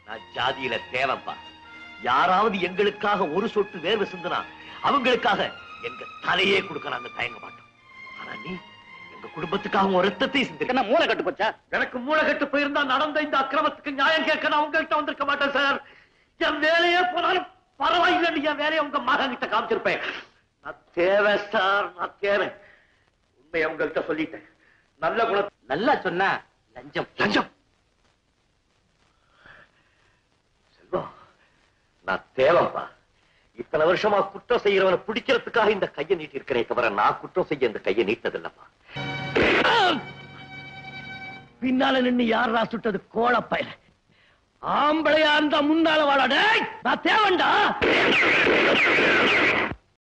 நான் ஜாதியில தேவைப்பா யாராவது எங்களுக்காக ஒரு சொட்டு வேர்வை சிந்துனா அவங்களுக்காக எங்க தலையே கொடுக்க நாங்க தயங்க மாட்டோம் ஆனா நீ எங்க குடும்பத்துக்காக ஒரு ரத்தத்தை சிந்திருக்க என்ன மூளை கட்டு போச்சா எனக்கு மூளை கட்டு போயிருந்தா நடந்த இந்த அக்கிரமத்துக்கு நியாயம் கேட்க நான் உங்கள்கிட்ட வந்திருக்க மாட்டேன் சார் என் வேலையே போனாலும் பரவாயில்லைன்னு என் வேலையை உங்க மகன் கிட்ட காமிச்சிருப்பேன் நான் தேவை சார் நான் தேவை உண்மையை உங்கள்கிட்ட சொல்லிட்டேன் நல்ல குணம் நல்லா சொன்னா லஞ்சம் லஞ்சம் செல்வம் நான் தேவைப்பா இத்தனை வருஷமா குற்றம் செய்யறவனை பிடிக்கிறதுக்காக இந்த கையை நீட்டி இருக்கிறே தவிர நான் குற்றம் செய்ய இந்த கையை நீட்டதில்லப்பா பின்னால நின்னு யாரா சுட்டது கோழப்பயல ஆம்பளையா இருந்தா முன்னால வாடா டேய் நான் தேவண்டா